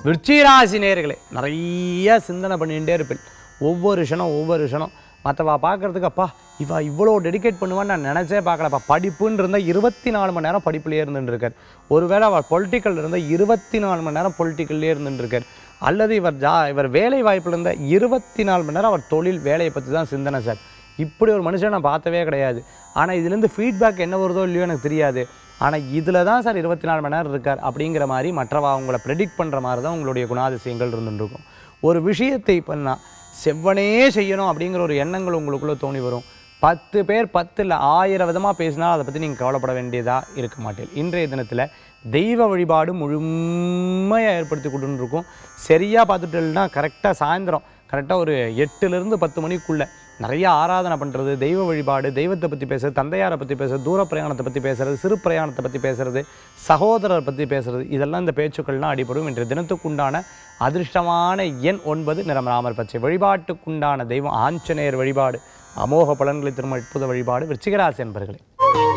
விருச்சிகராசி நேர்களே நிறைய சிந்தனை பண்ணிகிட்டே இருப்பேன் ஒவ்வொரு க்ஷணம் ஒவ்வொரு க்ஷணம் மற்றவா பார்க்கறதுக்கு அப்பா இவா இவ்வளோ டெடிகேட் பண்ணுவான்னு நான் நினச்சே பார்க்கலப்பா படிப்புன்னு இருந்தால் இருபத்தி நாலு மணி நேரம் படிப்புலேயே இருந்துட்டு இருக்கார் ஒருவேளை அவர் பொலிட்டிக்கல் இருந்தால் இருபத்தி நாலு மணி நேரம் பொலிட்டிக்கல்லே இருந்துட்டு இருக்கார் அல்லது இவர் ஜா இவர் வேலை வாய்ப்பில் இருந்த இருபத்தி நாலு மணி நேரம் அவர் தொழில் வேலையை பற்றி தான் சிந்தனை சார் இப்படி ஒரு மனுஷன் நான் பார்த்தவே கிடையாது ஆனால் இதுலேருந்து ஃபீட்பேக் என்ன வருதோ இல்லையோ எனக்கு தெரியாது ஆனால் இதில் தான் சார் இருபத்தி நாலு மணி நேரம் இருக்கார் அப்படிங்கிற மாதிரி மற்றவா உங்களை ப்ரெடிக்ட் பண்ணுற மாதிரி தான் உங்களுடைய குணாதிசயங்கள் இருந்துட்டு இருக்கும் ஒரு விஷயத்தை பண்ணால் செவ்வனே செய்யணும் அப்படிங்கிற ஒரு எண்ணங்கள் உங்களுக்குள்ளே தோணி வரும் பத்து பேர் பத்து இல்லை ஆயிரம் விதமாக பேசினா அதை பற்றி நீங்கள் கவலைப்பட வேண்டியதாக இருக்க மாட்டேன் இன்றைய தினத்தில் தெய்வ வழிபாடு முழுமையாக ஏற்படுத்தி கொடுத்துட்டு இருக்கும் சரியாக பார்த்துட்டோம்னா கரெக்டாக சாயந்தரம் கரெக்டாக ஒரு எட்டுலேருந்து பத்து மணிக்குள்ளே நிறைய ஆராதனை பண்ணுறது தெய்வ வழிபாடு தெய்வத்தை பற்றி பேசுறது தந்தையாரை பற்றி பேசுறது தூர பிரயாணத்தை பற்றி பேசுறது சிறு பிரயாணத்தை பற்றி பேசுறது சகோதரர் பற்றி பேசுறது இதெல்லாம் இந்த பேச்சுக்கள்லாம் அடிபடும் இன்றைய தினத்துக்குண்டான அதிர்ஷ்டமான எண் ஒன்பது நிறம் ராமர் பச்சை வழிபாட்டுக்குண்டான தெய்வம் ஆஞ்சநேயர் வழிபாடு அமோக பலன்களை திரும்ப அற்புத வழிபாடு விருச்சிகராசி என்பர்களே